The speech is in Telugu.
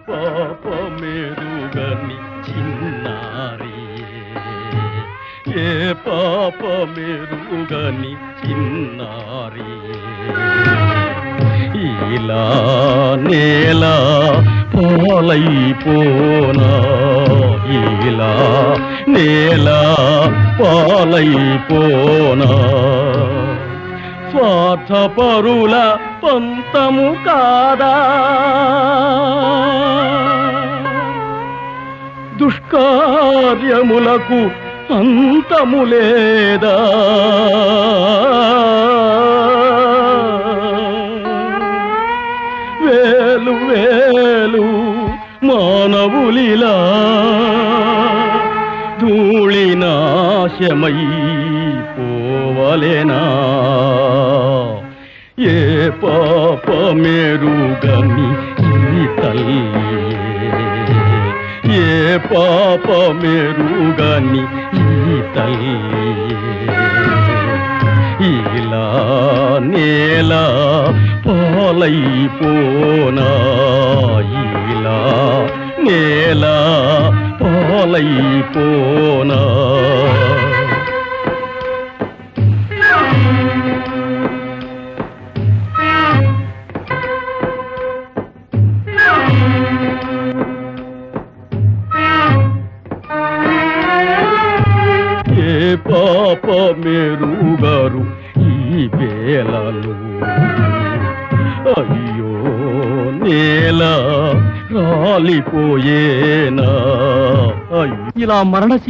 పాపమెరుగని చిన్నారి ఏ పాపమెరుగని చిన్నారి ఇలా నేల పాలైపోనా ఇలా నేల పాలైపోనా స్వార్థపరుల పంతము కాదా దుష్కార్యములకు అంతము లేదా వేలు వేలు మానవులిలా ధూళినాశమై పోవలెనా ఏ పాపమెరుగని ఈ తల్లి ఏ పాపమెరుగని ఈ తల్లి ఇలా నేల పాలైపోనా ఇలా నేల పాలైపోనా ఏ పాప మెరుగారు ఈ వేళలు అయ్యో నేల రాలిపోయేనా అయ్యో ఇలా మరణ